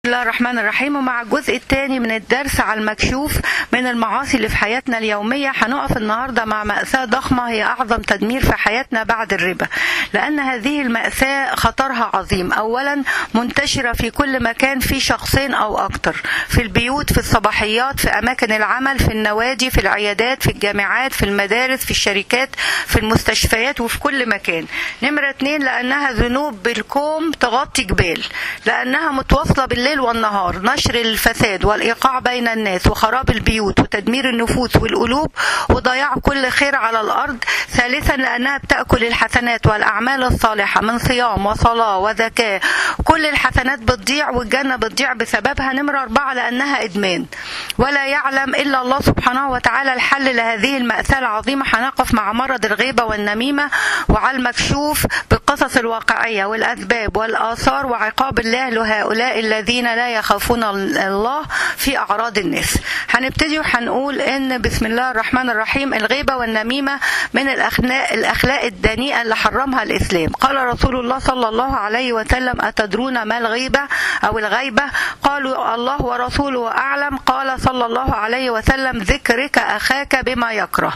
الله الرحمن الرحيم ومع الجزء الثاني من الدرس على المكشوف من المعاصي اللي في حياتنا اليومية هنقف النهاردة مع مأساة ضخمة هي أعظم تدمير في حياتنا بعد الربا لأن هذه المأساة خطرها عظيم أولا منتشرة في كل مكان في شخصين أو أكتر في البيوت في الصباحيات في أماكن العمل في النوادي في العيادات في الجامعات في المدارس في الشركات في المستشفيات وفي كل مكان نمرة اتنين لأنها ذنوب بالكوم تغطي جبال لأنها متواصلة بالليل والنهار نشر الفساد والإيقاع بين الناس وخراب البيوت وتدمير النفوس والقلوب وضياع كل خير على الأرض ثالثا لأنها بتأكل الحسنات والأعمال الصالحة من صيام وصلاة وزكاة كل الحسنات بتضيع والجنة بتضيع بسببها نمرة أربعة لأنها إدمان ولا يعلم إلا الله سبحانه وتعالى الحل لهذه المأساة العظيمة هنقف مع مرض الغيبة والنميمة وعلى المكشوف بالقصص الواقعية والأسباب والآثار وعقاب الله لهؤلاء الذين لا يخافون الله في أعراض الناس هنبتدي وهنقول إن بسم الله الرحمن الرحيم الغيبة والنميمة من الأخلاق, الأخلاق الدنيئة اللي حرمها الإسلام قال رسول الله صلى الله عليه وسلم أتدرون ما الغيبة أو الغيبة قالوا الله ورسوله أعلم قال صلى الله عليه وسلم ذكرك أخاك بما يكره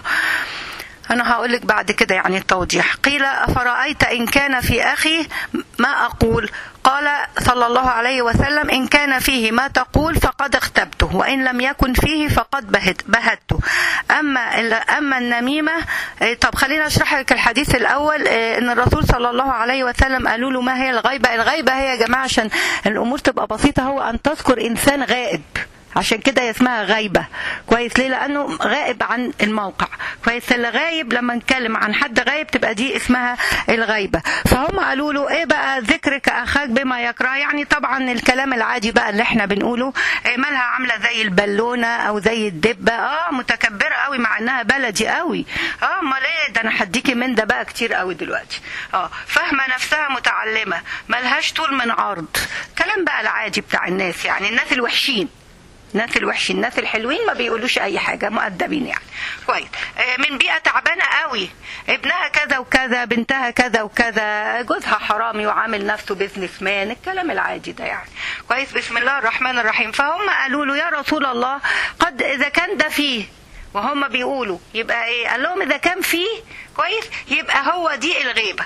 أنا هقول لك بعد كده يعني التوضيح قيل أفرأيت إن كان في أخي ما أقول قال صلى الله عليه وسلم إن كان فيه ما تقول فقد اختبته وإن لم يكن فيه فقد بهت بهته أما أما النميمة طب خلينا أشرح لك الحديث الأول إن الرسول صلى الله عليه وسلم قالوا له ما هي الغيبة الغيبة هي يا جماعة عشان الأمور تبقى بسيطة هو أن تذكر إنسان غائب عشان كده اسمها غايبة كويس ليه لأنه غائب عن الموقع كويس اللي غايب لما نتكلم عن حد غايب تبقى دي اسمها الغايبة فهم قالوا له ايه بقى ذكرك أخاك بما يكره يعني طبعا الكلام العادي بقى اللي احنا بنقوله إيه مالها عاملة زي البالونة أو زي الدبة اه متكبرة قوي مع انها بلدي قوي اه امال ايه ده انا هديكي من ده بقى كتير قوي دلوقتي اه فاهمة نفسها متعلمة ملهاش طول من عرض كلام بقى العادي بتاع الناس يعني الناس الوحشين الناس الوحشين الناس الحلوين ما بيقولوش اي حاجه مؤدبين يعني كويس من بيئه تعبانه قوي ابنها كذا وكذا بنتها كذا وكذا جوزها حرامي وعامل نفسه بيزنس مان الكلام العادي ده يعني كويس بسم الله الرحمن الرحيم فهم قالوا له يا رسول الله قد اذا كان ده فيه وهم بيقولوا يبقى ايه قال لهم اذا كان فيه كويس يبقى هو دي الغيبه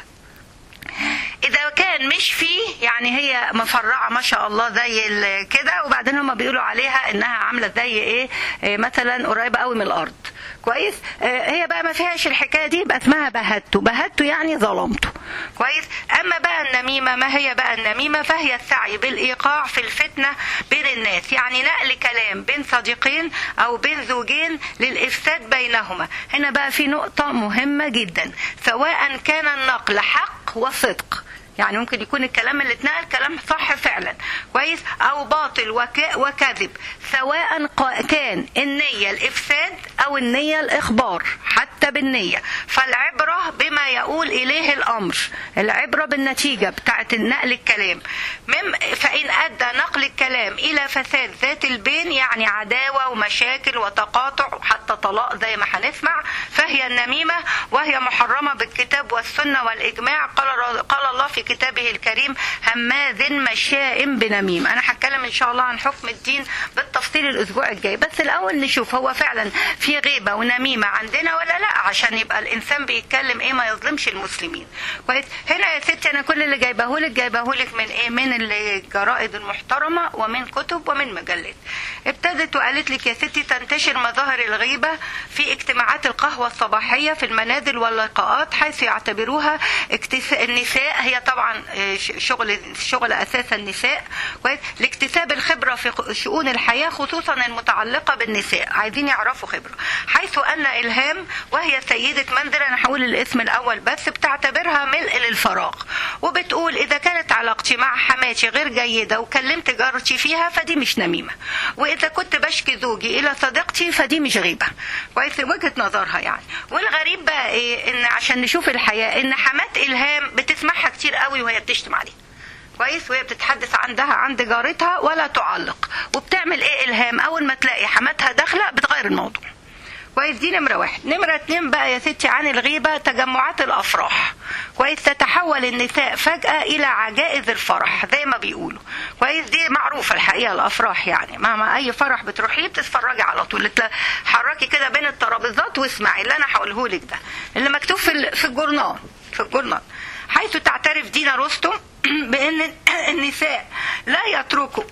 اذا كان مش فيه يعني هي مفرعه ما شاء الله زي كده وبعدين هم بيقولوا عليها انها عامله زي ايه, إيه مثلا قريبه قوي من الارض كويس آه هي بقى ما فيهاش الحكايه دي يبقى اسمها بهته بهته يعني ظلمته كويس اما بقى النميمه ما هي بقى النميمه فهي السعي بالايقاع في الفتنه بين الناس يعني نقل كلام بين صديقين او بين زوجين للافساد بينهما هنا بقى في نقطه مهمه جدا سواء كان النقل حق وصدق يعني ممكن يكون الكلام اللي اتنقل كلام صح فعلا كويس او باطل وك... وكذب سواء كان النية الافساد او النية الاخبار حتى بالنية فالعبرة بما يقول اليه الامر العبرة بالنتيجة بتاعت نقل الكلام مم فان ادى نقل الكلام الى فساد ذات البين يعني عداوة ومشاكل وتقاطع وحتى طلاق زي ما هنسمع فهي النميمة وهي محرمة بالكتاب والسنة والاجماع قال, قال الله في كتابه الكريم هماذ مشاء بنميم انا هتكلم ان شاء الله عن حكم الدين بالتفصيل الاسبوع الجاي بس الاول نشوف هو فعلا في غيبه ونميمه عندنا ولا لا عشان يبقى الانسان بيتكلم ايه ما يظلمش المسلمين كويس هنا يا ستي انا كل اللي جايبه لك جايبه لك من ايه من الجرائد المحترمه ومن كتب ومن مجلات ابتدت وقالت لك يا ستي تنتشر مظاهر الغيبه في اجتماعات القهوه الصباحيه في المنازل واللقاءات حيث يعتبروها النساء هي طبعا شغل شغل اساس النساء كويس لاكتساب الخبره في شؤون الحياه خصوصا المتعلقه بالنساء عايزين يعرفوا خبره حيث ان الهام وهي سيده منزل انا هقول الاسم الاول بس بتعتبرها ملء للفراغ وبتقول اذا كانت علاقتي مع حماتي غير جيده وكلمت جارتي فيها فدي مش نميمه واذا كنت بشكي زوجي الى صديقتي فدي مش غيبه كويس وجهه نظرها يعني والغريب بقى ايه ان عشان نشوف الحياه ان حمات الهام بتسمعها كتير قوي وهي بتشتم عليه كويس وهي بتتحدث عندها عند جارتها ولا تعلق وبتعمل ايه الهام اول ما تلاقي حماتها داخله بتغير الموضوع كويس دي نمره واحد نمره اتنين بقى يا ستي عن الغيبه تجمعات الافراح كويس تتحول النساء فجاه الى عجائز الفرح زي ما بيقولوا كويس دي معروفه الحقيقه الافراح يعني مهما اي فرح بتروحيه بتتفرجي على طول حركي كده بين الترابيزات واسمعي اللي انا هقوله لك ده اللي مكتوب في في الجورنال في الجورنال حيث تعترف دينا رستم بان النساء لا يتركوا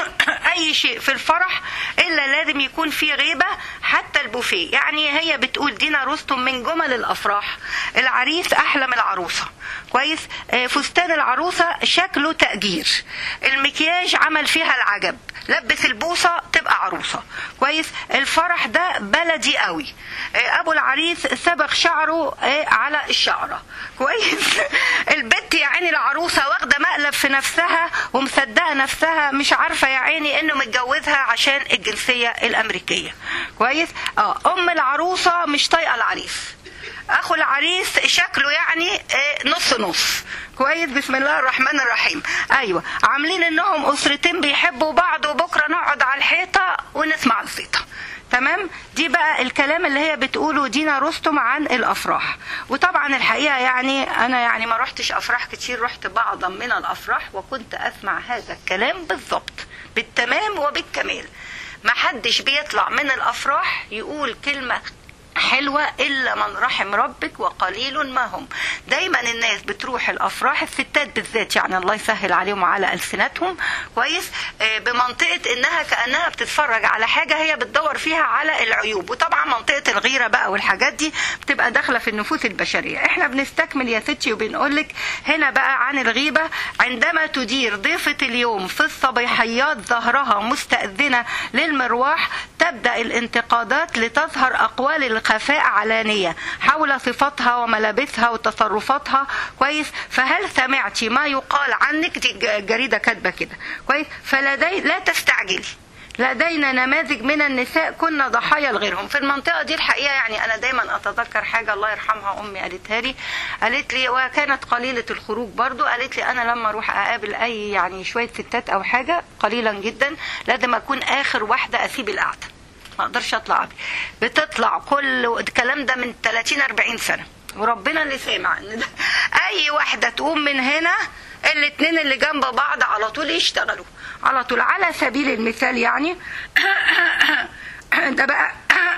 اي شيء في الفرح الا لازم يكون في غيبه حتى البوفيه يعني هي بتقول دينا رستم من جمل الافراح العريس احلى من العروسه كويس فستان العروسه شكله تاجير المكياج عمل فيها العجب لبس البوصه تبقى عروسه كويس الفرح ده بلدي قوي ابو العريس صبغ شعره على الشعره كويس البت يا عيني العروسه واخده مقلب في نفسها ومصدقه نفسها مش عارفه يا عيني انه متجوزها عشان الجنسيه الامريكيه كويس اه ام العروسه مش طايقه العريس اخو العريس شكله يعني نص نص كويس بسم الله الرحمن الرحيم ايوه عاملين انهم اسرتين بيحبوا بعض وبكره نقعد على الحيطه ونسمع الزيطه تمام دي بقى الكلام اللي هي بتقوله دينا رستم عن الافراح وطبعا الحقيقه يعني انا يعني ما رحتش افراح كتير رحت بعضا من الافراح وكنت اسمع هذا الكلام بالضبط بالتمام وبالكمال ما حدش بيطلع من الافراح يقول كلمه حلوة إلا من رحم ربك وقليل ما هم دايما الناس بتروح الأفراح الستات بالذات يعني الله يسهل عليهم على ألسنتهم كويس بمنطقة إنها كأنها بتتفرج على حاجة هي بتدور فيها على العيوب وطبعا منطقة الغيرة بقى والحاجات دي بتبقى داخلة في النفوس البشرية احنا بنستكمل يا ستي وبنقولك هنا بقى عن الغيبة عندما تدير ضيفة اليوم في الصبيحيات ظهرها مستأذنة للمرواح تبدأ الانتقادات لتظهر أقوال الخفاء علانية حول صفاتها وملابسها وتصرفاتها كويس فهل سمعتي ما يقال عنك دي الجريدة كاتبة كده كويس فلدي لا تستعجلي لدينا نماذج من النساء كنا ضحايا لغيرهم في المنطقة دي الحقيقة يعني أنا دايما أتذكر حاجة الله يرحمها أمي قالتها لي قالت لي وكانت قليلة الخروج برضو قالت لي أنا لما أروح أقابل أي يعني شوية ستات أو حاجة قليلا جدا لازم أكون آخر واحدة أسيب القعدة ما اقدرش اطلع بيه بتطلع كل الكلام ده من 30 40 سنه وربنا اللي سامع ان ده اي واحده تقوم من هنا الاثنين اللي جنب بعض على طول يشتغلوا على طول على سبيل المثال يعني ده بقى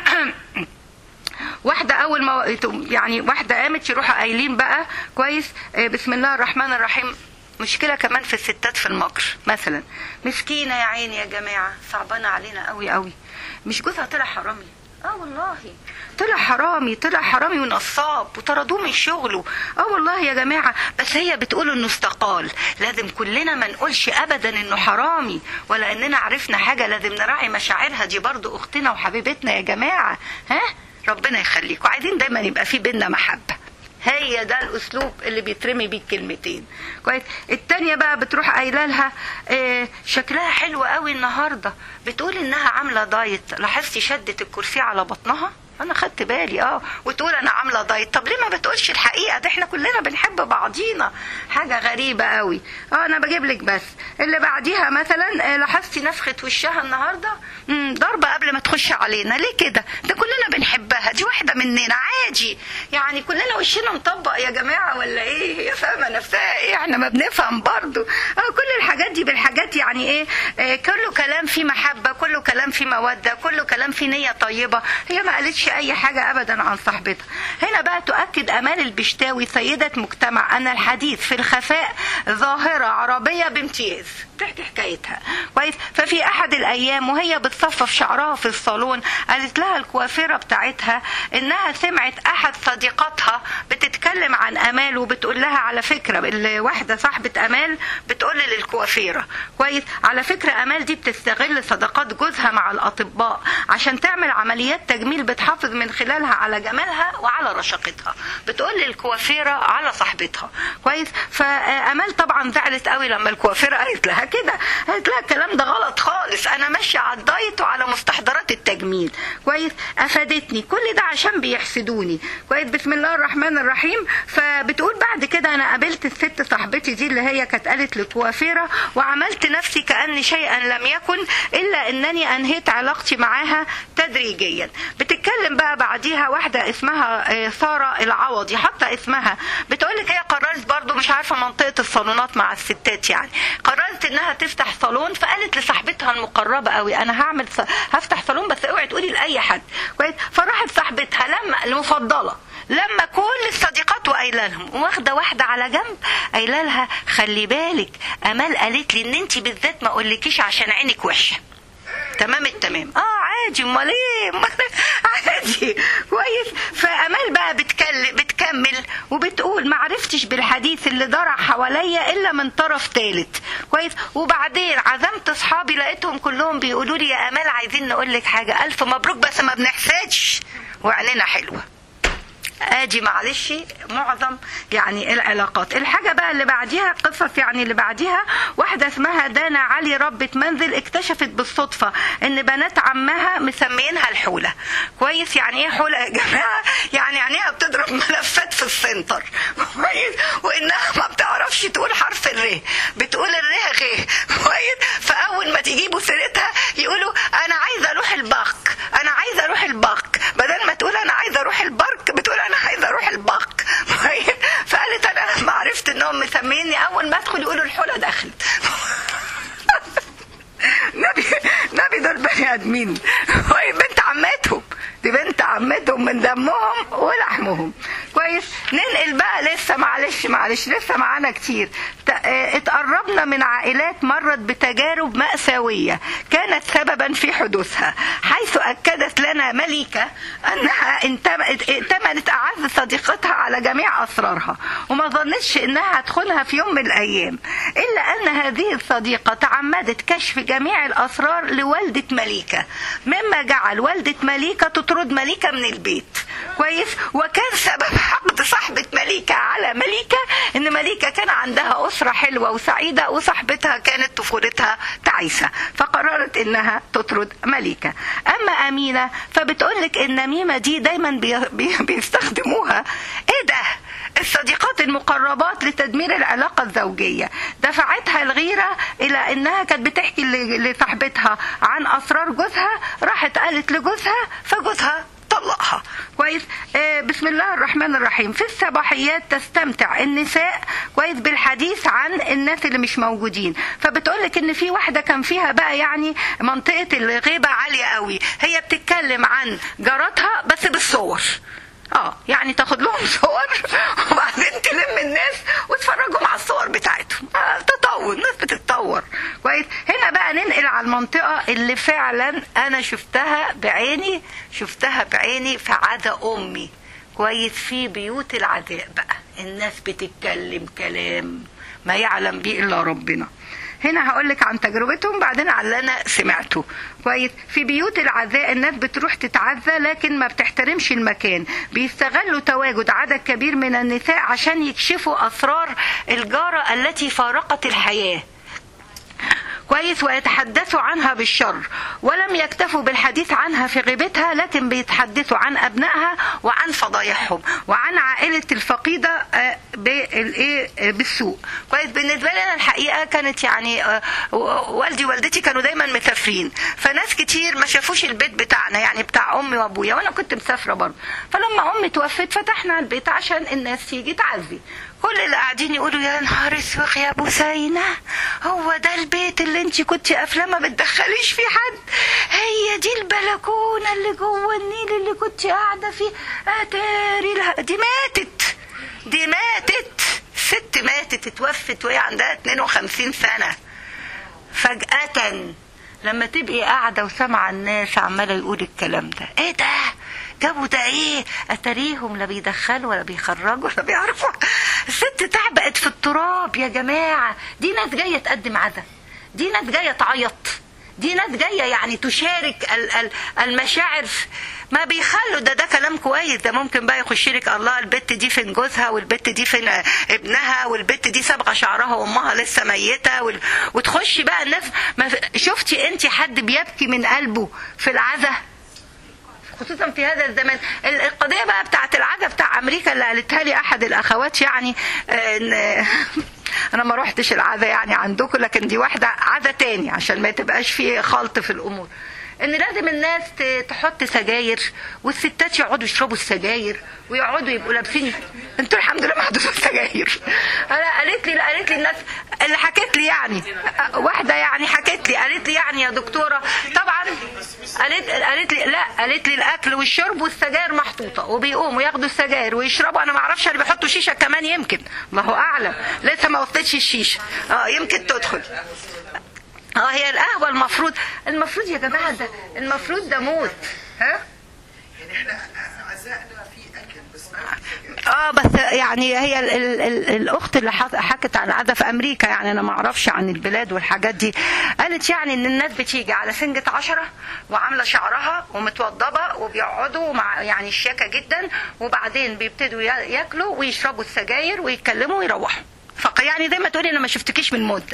واحدة أول ما يعني واحدة قامت يروحوا قايلين بقى كويس بسم الله الرحمن الرحيم مشكله كمان في الستات في المكر مثلا مسكينه يا عيني يا جماعه صعبانه علينا قوي قوي مش جوزها طلع حرامي اه والله طلع حرامي طلع حرامي ونصاب وطردوه من شغله اه والله يا جماعه بس هي بتقول انه استقال لازم كلنا ما نقولش ابدا انه حرامي ولا اننا عرفنا حاجه لازم نراعي مشاعرها دي برضو اختنا وحبيبتنا يا جماعه ها ربنا يخليكم عايزين دايما يبقى في بينا محبه هي ده الاسلوب اللي بيترمي بيه الكلمتين كويس التانية بقى بتروح قايله لها إيه شكلها حلو قوي النهارده بتقول انها عامله دايت لاحظتي شدت الكرسي على بطنها انا خدت بالي اه وتقول انا عامله دايت طب ليه ما بتقولش الحقيقه ده احنا كلنا بنحب بعضينا حاجه غريبه قوي اه انا بجيب لك بس اللي بعديها مثلا لاحظتي نفخه وشها النهارده امم ضربه قبل ما تخش علينا ليه كده ده كلنا بنحبها دي واحده مننا عادي يعني كلنا وشنا مطبق يا جماعه ولا ايه هي فاهمه نفسها ايه احنا ما بنفهم برضو اه كل الحاجات دي بالحاجات يعني ايه آه كله كلام فيه محبه كله كلام فيه موده كله كلام فيه نيه طيبه هي ما قالتش اي حاجه ابدا عن صاحبتها هنا بقى تؤكد امال البشتاوي سيده مجتمع ان الحديث في الخفاء ظاهره عربيه بامتياز تحكي حكايتها كويس ففي احد الايام وهي بتصفف شعرها في الصالون قالت لها الكوافيره بتاعتها انها سمعت احد صديقاتها بتتكلم عن امال وبتقول لها على فكره واحده صاحبه امال بتقول للكوافيره كويس على فكره امال دي بتستغل صداقات جوزها مع الاطباء عشان تعمل عمليات تجميل بتحافظ من خلالها على جمالها وعلى رشاقتها بتقول للكوافيره على صاحبتها كويس فامال طبعا زعلت قوي لما الكوافيره قالت لها كده قالت لها الكلام ده غلط خالص انا ماشيه على الدايت وعلى مستحضرات التجميل كويس افادتني كل ده عشان بيحسدوني كويس بسم الله الرحمن الرحيم فبتقول بعد كده انا قابلت الست صاحبتي دي اللي هي كانت قالت لكوافيره وعملت نفسي كان شيئا لم يكن الا انني انهيت علاقتي معاها تدريجيا بتتكلم بقى بعديها واحده اسمها آه، ساره العوضي حتى اسمها بتقول لك هي قررت برضو مش عارفه منطقه الصالونات مع الستات يعني قررت انها تفتح صالون فقالت لصاحبتها المقربه قوي انا هعمل ص... هفتح صالون بس اوعي تقولي لاي حد كويس فراحت صاحبتها لما المفضله لما كل الصديقات وقايله لهم واخده واحده على جنب قايله لها خلي بالك امال قالت لي ان انت بالذات ما اقولكيش عشان عينك وحشه تمام التمام اه عادي امال ايه أمال عادي كويس فامال بقى بتكلم بتكمل وبتقول ما عرفتش بالحديث اللي دار حواليا الا من طرف ثالث كويس وبعدين عزمت اصحابي لقيتهم كلهم بيقولوا لي يا امال عايزين نقول لك حاجه الف مبروك بس ما بنحسدش وعيننا حلوه ادي معلش معظم يعني العلاقات الحاجة بقى اللي بعديها قصص يعني اللي بعديها واحدة اسمها دانا علي ربة منزل اكتشفت بالصدفة ان بنات عمها مسميينها الحولة كويس يعني ايه حولة يا جماعة يعني عينيها بتضرب ملفات في السنتر كويس وانها ما بتعرفش تقول حرف الر بتقول الر غ كويس فاول ما تجيبوا سيرتها يقولوا انا عايزة اروح الباك انا عايزة اروح الباك بدل ما تقول انا عايزة اروح البارك بتقول انا عايزه اروح الباك فقالت انا لما عرفت انهم مسميني اول ما ادخل يقولوا الحوله دخلت نبي نبي دول بني ادمين وهي بنت عمتهم دي بنت عمتهم من دمهم ولحمهم كويس ننقل بقى لسه معلش معلش لسه معانا كتير ت- اه، اتقربنا من عائلات مرت بتجارب مأساوية كانت سببا في حدوثها حيث أكدت لنا ملكة أنها انتم- ائتمنت أعز صديقتها على جميع أسرارها وما ظنتش أنها هتخونها في يوم من الأيام إلا أن هذه الصديقة تعمدت كشف جميع الأسرار لوالدة مليكة مما جعل والدة مليكة تطرد مليكة من البيت كويس وكان سبب حقد صاحبة مليكة على مليكة ان مليكة كان عندها أسرة حلوة وسعيدة وصاحبتها كانت طفولتها تعيسة فقررت انها تطرد مليكة اما امينة فبتقولك النميمة دي دايما بي بي بيستخدموها ايه ده الصديقات المقربات لتدمير العلاقة الزوجية دفعتها الغيرة إلى أنها كانت بتحكي ل- لصاحبتها عن أسرار جوزها راحت قالت لجوزها فجوزها طلقها كويس آه بسم الله الرحمن الرحيم في الصباحيات تستمتع النساء كويس بالحديث عن الناس اللي مش موجودين فبتقول لك ان في واحده كان فيها بقى يعني منطقه الغيبه عاليه قوي هي بتتكلم عن جارتها بس بالصور اه يعني تاخد لهم صور وبعدين تلم الناس وتفرجهم على الصور بتاعتهم آه تطور الناس بتتطور كويس هنا بقى ننقل على المنطقه اللي فعلا انا شفتها بعيني شفتها بعيني في عدا امي كويس في بيوت العزاء بقى الناس بتتكلم كلام ما يعلم به الا ربنا هنا هقول لك عن تجربتهم بعدين على اللي انا سمعته كويس في بيوت العزاء الناس بتروح تتعزى لكن ما بتحترمش المكان بيستغلوا تواجد عدد كبير من النساء عشان يكشفوا اسرار الجاره التي فارقت الحياه كويس ويتحدثوا عنها بالشر ولم يكتفوا بالحديث عنها في غيبتها لكن بيتحدثوا عن ابنائها وعن فضايحهم وعن عائله الفقيده آه، بالايه آه، بالسوء كويس بالنسبه لي انا الحقيقه كانت يعني آه، والدي ووالدتي كانوا دايما مسافرين فناس كتير ما شافوش البيت بتاعنا يعني بتاع امي وابويا وانا كنت مسافره برضه فلما امي توفت فتحنا البيت عشان الناس تيجي تعزي كل اللي قاعدين يقولوا يا نهار اسوخ يا بوسينة هو ده البيت اللي انت كنت قافله ما بتدخليش فيه حد هي دي البلكونه اللي جوه النيل اللي كنت قاعده فيه اتاري لها دي ماتت دي ماتت ست ماتت اتوفت وهي عندها 52 سنه فجأة لما تبقي قاعدة وسامعة الناس عمالة يقول الكلام ده ايه ده جابوا ده ايه اتاريهم لا بيدخلوا ولا بيخرجوا ولا بيعرفوا الست تعبقت في التراب يا جماعة دي ناس جاية تقدم عزا دي ناس جاية تعيط دي ناس جاية يعني تشارك ال- ال- المشاعر ما بيخلوا ده ده كلام كويس ده ممكن بقى يخش لك الله البت دي فين جوزها والبت دي فين ابنها والبت دي صبغه شعرها وامها لسه ميته وال... وتخش بقى الناس ما في... شفتي انت حد بيبكي من قلبه في العزا خصوصا في هذا الزمان القضيه بقى بتاعت العزا بتاع امريكا اللي قالتها لي احد الاخوات يعني ان انا ما روحتش العزا يعني عندكم لكن دي واحده عزا تاني عشان ما تبقاش في خلط في الامور ان لازم الناس تحط سجاير والستات يقعدوا يشربوا السجاير ويقعدوا يبقوا لابسين انتوا الحمد لله ما عندوش سجاير انا قالت لي قالت لي الناس اللي حكت لي يعني واحده يعني حكت لي قالت لي يعني يا دكتوره طبعا قالت قالت لي لا قالت لي الاكل والشرب والسجاير محطوطه وبيقوموا ياخدوا السجاير ويشربوا انا ما اعرفش اللي بيحطوا شيشه كمان يمكن الله اعلم لسه ما وصلتش الشيشه اه يمكن تدخل اه هي القهوه المفروض المفروض يا جماعه ده المفروض ده موت ها يعني احنا عزائنا في اكل بس اه بس يعني هي ال ال ال الاخت اللي حكت عن العزا في امريكا يعني انا ما اعرفش عن البلاد والحاجات دي قالت يعني ان الناس بتيجي على سنجة عشرة وعامله شعرها ومتوضبه وبيقعدوا مع يعني الشياكه جدا وبعدين بيبتدوا ياكلوا ويشربوا السجاير ويتكلموا ويروحوا فيعني زي ما تقولي انا ما شفتكيش من مده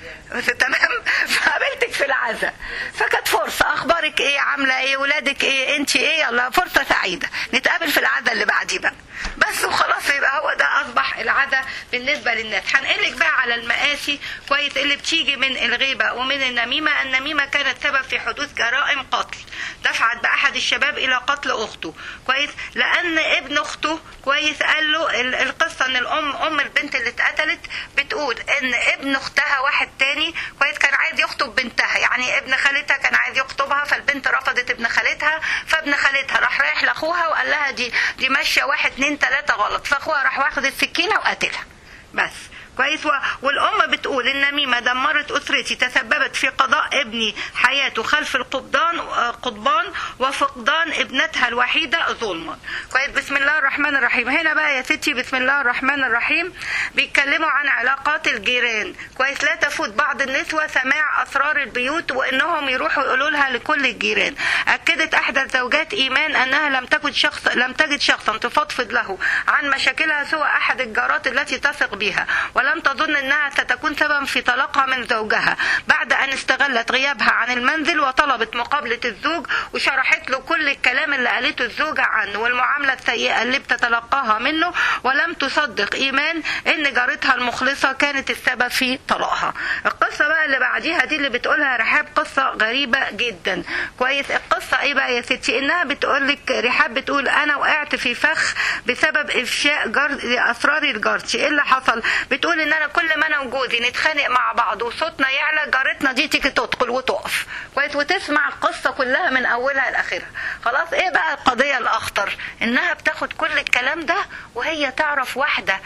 تمام فقابلتك في العزاء فكانت فرصة أخبارك إيه عاملة إيه ولادك إيه أنت إيه يلا فرصة سعيدة نتقابل في العزاء اللي بعديه بقى بس وخلاص يبقى هو ده أصبح العزاء بالنسبة للناس هنقلك بقى على المآسي كويس اللي بتيجي من الغيبة ومن النميمة النميمة كانت سبب في حدوث جرائم قتل دفعت بأحد الشباب إلى قتل أخته كويس لأن ابن أخته كويس قال له القصة إن الأم أم البنت اللي اتقتلت بتقول إن ابن أختها واحد تاني كويس كان عايز يخطب بنتها يعني ابن خالتها كان عايز يخطبها فالبنت رفضت ابن خالتها فابن خالتها راح رايح لاخوها وقال لها دي دي ماشيه واحد اتنين تلاته غلط فاخوها راح واخد السكينه وقتلها بس كويس و... والام بتقول النميمه دمرت اسرتي تسببت في قضاء ابني حياته خلف القضبان قضبان وفقدان ابنتها الوحيده ظلما كويس بسم الله الرحمن الرحيم هنا بقى يا ستي بسم الله الرحمن الرحيم بيتكلموا عن علاقات الجيران كويس لا تفوت بعض النسوه سماع اسرار البيوت وانهم يروحوا يقولوا لها لكل الجيران اكدت احدى الزوجات ايمان انها لم تجد شخص لم تجد شخصا تفضفض له عن مشاكلها سوى احد الجارات التي تثق بها ولم تظن انها ستكون سببا في طلاقها من زوجها بعد ان استغلت غيابها عن المنزل وطلبت مقابله الزوج وشرحت له كل الكلام اللي قالته الزوجه عنه والمعامله السيئه اللي بتتلقاها منه ولم تصدق ايمان ان جارتها المخلصه كانت السبب في طلاقها القصه بقى اللي بعديها دي اللي بتقولها رحاب قصه غريبه جدا كويس القصه ايه بقى يا ستي انها بتقول لك رحاب بتقول انا وقعت في فخ بسبب افشاء جار اسراري لجارتي ايه اللي حصل بتقول ان انا كل ما انا وجوزي نتخانق مع بعض وصوتنا يعلى جارتنا دي تيجي تدخل وتقف كويس وتسمع القصه كلها من اولها لاخرها خلاص ايه بقى القضيه الاخطر انها بتاخد كل الكلام ده وهي تعرف واحده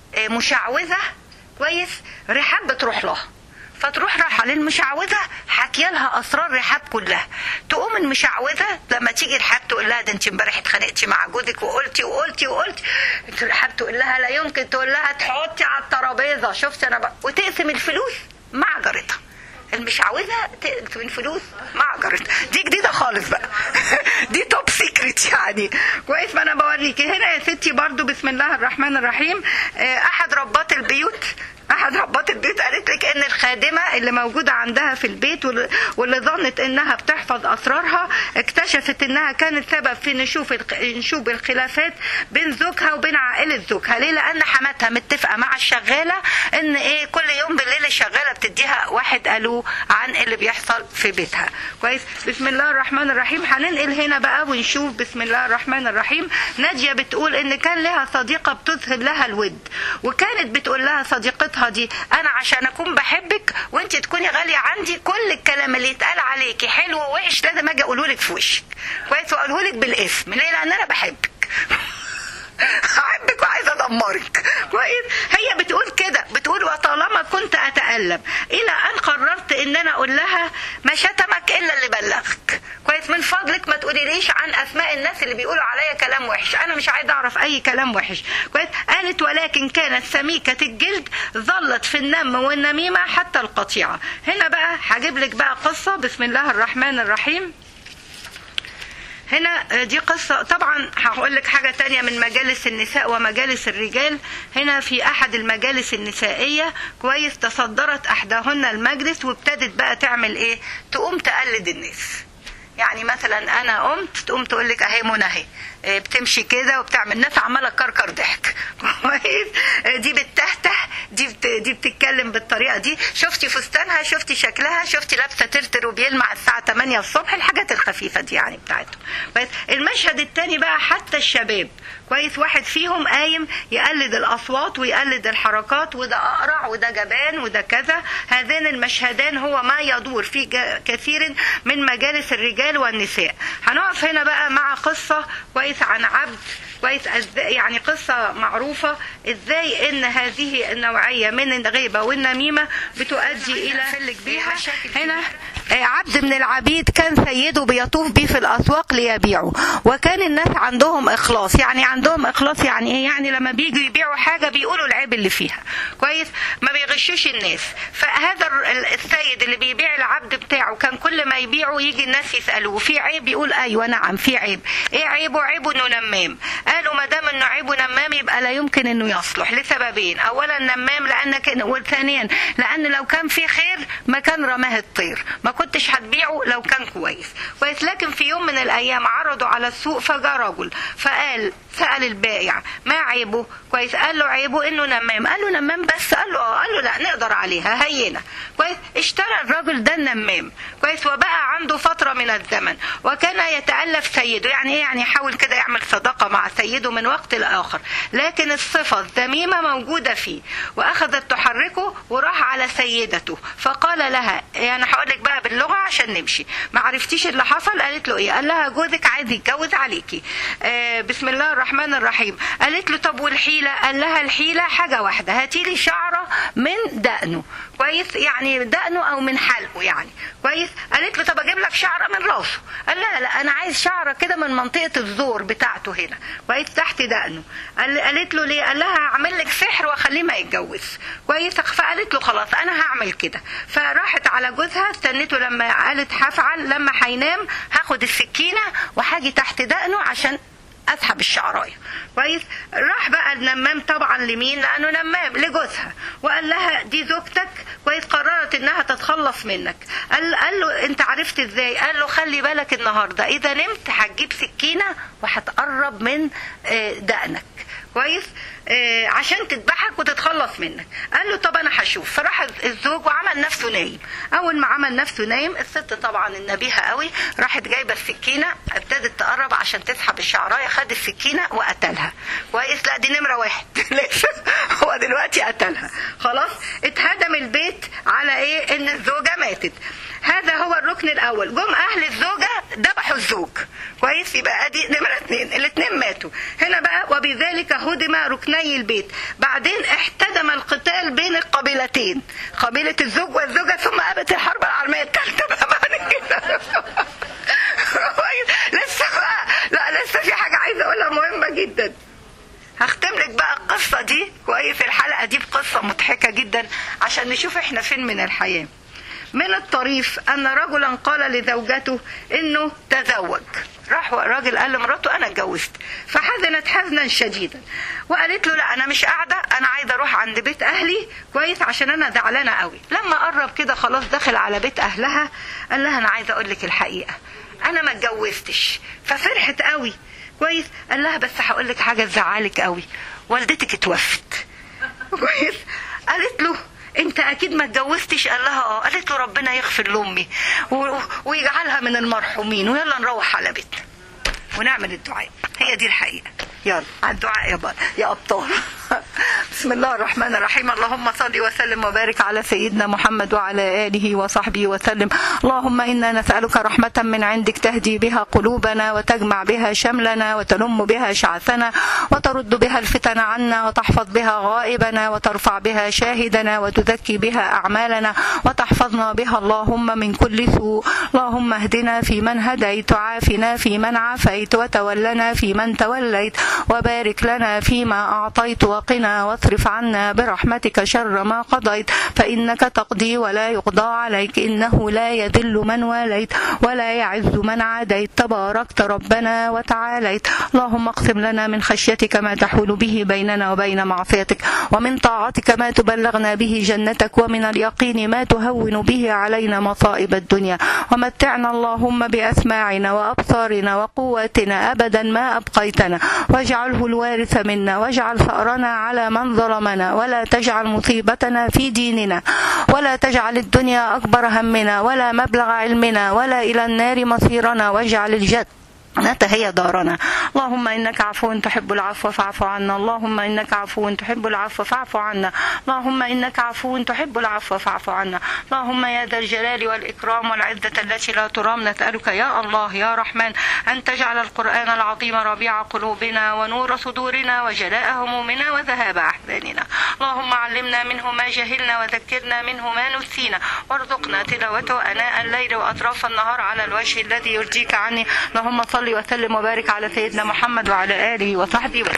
مشعوذه كويس رحاب بتروح لها فتروح رايحه للمشعوذه حكي لها اسرار رحاب كلها تقوم المشعوذه لما تيجي رحاب تقول لها ده انت امبارح اتخانقتي مع جوزك وقلتي وقلتي وقلتي انت رحاب تقول لها لا يمكن تقول لها تحطي على الترابيزه شفت انا بقى وتقسم الفلوس مع جارتها المشعوذه تقسم الفلوس مع جارتها دي جديده خالص بقى دي توب سيكريت يعني كويس ما انا بوريكي هنا يا ستي برضو بسم الله الرحمن الرحيم احد ربات البيوت احد ربات البيوت قالت لك ان الخادمه اللي موجوده عندها في البيت واللي ظنت انها بتحفظ اسرارها اكتشفت انها كانت سبب في نشوف نشوب الخلافات بين زوجها وبين عائله زوجها ليه لان حماتها متفقه مع الشغاله ان ايه كل يوم بالليل الشغاله بتديها واحد الو عن اللي بيحصل في بيتها كويس بسم الله الرحمن الرحيم هننقل هنا بقى ونشوف بسم الله الرحمن الرحيم ناديه بتقول ان كان لها صديقه بتظهر لها الود وكانت بتقول لها صديقتها صديقتها دي انا عشان اكون بحبك وانت تكوني غاليه عندي كل الكلام اللي يتقال عليكي حلو ووحش لازم اجي اقوله لك في وشك كويس واقوله لك بالاسم ليه لان انا بحبك احبك وعايزه ادمرك كويس هي بتقول كده بتقول وطالما كنت اتالم الى ان قررت ان انا اقول لها ما شتمك الا اللي بلغك كويس من فضلك ما تقوليليش عن اسماء الناس اللي بيقولوا عليا كلام وحش انا مش عايزه اعرف اي كلام وحش كويس قالت ولكن كانت سميكه الجلد ظلت في النم والنميمه حتى القطيعه هنا بقى هجيب لك بقى قصه بسم الله الرحمن الرحيم هنا دي قصة طبعا هقول لك حاجة تانية من مجالس النساء ومجالس الرجال هنا في أحد المجالس النسائية كويس تصدرت أحداهن المجلس وابتدت بقى تعمل إيه تقوم تقلد الناس يعني مثلا انا قمت تقوم تقول لك اهي منى اهي إيه، بتمشي كده وبتعمل الناس عماله كركر ضحك كويس إيه، دي بتتهته دي بت... دي بتتكلم بالطريقه دي شفتي فستانها شفتي شكلها شفتي لابسه ترتر وبيلمع الساعه 8 الصبح الحاجات الخفيفه دي يعني بتاعتهم كويس المشهد الثاني بقى حتى الشباب كويس واحد فيهم قايم يقلد الاصوات ويقلد الحركات وده اقرع وده جبان وده كذا هذان المشهدان هو ما يدور في ج- كثير من مجالس الرجال والنساء هنقف هنا بقى مع قصه كويس عن عبد كويس أز- يعني قصة معروفة ازاي ان هذه النوعية من الغيبة والنميمة بتؤدي الى بيها هنا آه، عبد من العبيد كان سيده بيطوف بيه في الاسواق ليبيعه وكان الناس عندهم اخلاص يعني عندهم اخلاص يعني ايه يعني لما بيجوا يبيعوا حاجه بيقولوا العيب اللي فيها كويس ما بيغشوش الناس فهذا الر- ال- السيد اللي بيبيع العبد بتاعه كان كل ما يبيعه يجي الناس يسالوه في عيب يقول ايوه نعم في عيب ايه عيبه عيبه انه نمام قالوا ما دام انه عيبه نمام يبقى لا يمكن انه يصلح لسببين اولا نمام لانك وثانيا لان لو كان في خير ما كان رماه الطير ما كنتش هتبيعه لو كان كويس كويس لكن في يوم من الايام عرضوا على السوق فجاء رجل فقال سال البائع ما عيبه كويس قال له عيبه انه نمام قال له نمام بس قال له اه قال له لا نقدر عليها هينه كويس اشترى الراجل ده النمام كويس وبقى عنده فتره من الزمن وكان يتالف سيده يعني ايه يعني يحاول كده يعمل صداقه مع سيده من وقت لاخر لكن الصفه الذميمه موجوده فيه واخذت تحركه وراح على سيدته فقال لها يعني هقول لك بقى باللغه عشان نمشي ما عرفتيش اللي حصل قالت له ايه قال لها جوزك عايز يتجوز عليكي آه بسم الله الرحمن الرحيم قالت له طب والحيله قال لها الحيله حاجه واحده هاتي لي شعره من دقنه كويس يعني دقنه او من حلقه يعني كويس قالت له طب اجيب لك شعره من راسه قال لا لا انا عايز شعره كده من منطقه الزور بتاعته هنا كويس تحت دقنه قال قالت له ليه قال لها هعمل لك سحر واخليه ما يتجوز كويس فقالت له خلاص انا هعمل كده فراحت على جوزها استنته لما قالت هفعل لما هينام هاخد السكينه وهاجي تحت دقنه عشان اسحب الشعرايه كويس راح بقى النمام طبعا لمين لانه نمام لجوزها وقال لها دي زوجتك كويس قررت انها تتخلص منك قال, قال له انت عرفت ازاي قال له خلي بالك النهارده اذا نمت هتجيب سكينه وهتقرب من آه، دقنك كويس آه عشان تذبحك وتتخلص منك قال له طب انا هشوف فراح الزوج وعمل نفسه نايم اول ما عمل نفسه نايم الست طبعا النبيهه قوي راحت جايبه السكينه ابتدت تقرب عشان تسحب الشعرايه خد السكينه وقتلها كويس لا دي نمره واحد لسه هو دلوقتي قتلها خلاص اتهدم البيت على ايه ان الزوجه ماتت هذا هو الركن الاول جم اهل الزوجه ذبحوا الزوج كويس يبقى ادي نمره اثنين الاثنين ماتوا هنا بقى وبذلك هدم ركني البيت بعدين احتدم القتال بين القبيلتين قبيله الزوج والزوجه ثم قامت الحرب العالميه الثالثه بقى بعد كده كويس لسه بقى لا لسه في حاجه عايزه اقولها مهمه جدا هختم لك بقى القصه دي كويس الحلقه دي بقصه مضحكه جدا عشان نشوف احنا فين من الحياه من الطريف ان رجلا قال لزوجته انه تزوج راح الراجل قال لمراته انا اتجوزت فحزنت حزنا شديدا وقالت له لا انا مش قاعده انا عايزه اروح عند بيت اهلي كويس عشان انا زعلانه قوي لما قرب كده خلاص دخل على بيت اهلها قال لها انا عايزه اقول لك الحقيقه انا ما اتجوزتش ففرحت قوي كويس قال لها بس هقول لك حاجه تزعلك قوي والدتك اتوفت كويس قالت له انت اكيد ما اتجوزتش قال لها اه قالت له ربنا يغفر لامي و- ويجعلها من المرحومين ويلا نروح على بيتنا ونعمل الدعاء هي دي الحقيقه يلا على الدعاء يا بقى يا ابطال بسم الله الرحمن الرحيم اللهم صل وسلم وبارك على سيدنا محمد وعلى اله وصحبه وسلم اللهم انا نسالك رحمه من عندك تهدي بها قلوبنا وتجمع بها شملنا وتلم بها شعثنا وترد بها الفتن عنا وتحفظ بها غائبنا وترفع بها شاهدنا وتزكي بها اعمالنا وتحفظنا بها اللهم من كل سوء اللهم اهدنا في من هديت وعافنا في من عافيت وتولنا في من توليت وبارك لنا فيما اعطيت وقنا وقنا واصرف عنا برحمتك شر ما قضيت فإنك تقضي ولا يقضى عليك إنه لا يذل من واليت ولا يعز من عاديت تباركت ربنا وتعاليت اللهم اقسم لنا من خشيتك ما تحول به بيننا وبين معصيتك ومن طاعتك ما تبلغنا به جنتك ومن اليقين ما تهون به علينا مصائب الدنيا ومتعنا اللهم بأسماعنا وأبصارنا وقواتنا أبدا ما أبقيتنا واجعله الوارث منا واجعل ثأرنا على من ظلمنا ولا تجعل مصيبتنا في ديننا ولا تجعل الدنيا أكبر همنا ولا مبلغ علمنا ولا إلى النار مصيرنا واجعل الجد جنة هي دارنا اللهم إنك عفو تحب العفو فاعف عنا اللهم إنك عفو تحب العفو فاعف عنا اللهم إنك عفو تحب العفو فاعف عنا اللهم يا ذا الجلال والإكرام والعزة التي لا ترام نسألك يا الله يا رحمن أن تجعل القرآن العظيم ربيع قلوبنا ونور صدورنا وجلاء همومنا وذهاب أحزاننا اللهم علمنا منه ما جهلنا وذكرنا منه ما نسينا وارزقنا تلاوته أناء الليل وأطراف النهار على الوجه الذي يرجيك عني اللهم صل وسلم وبارك على سيدنا محمد وعلى آله وصحبه وسلم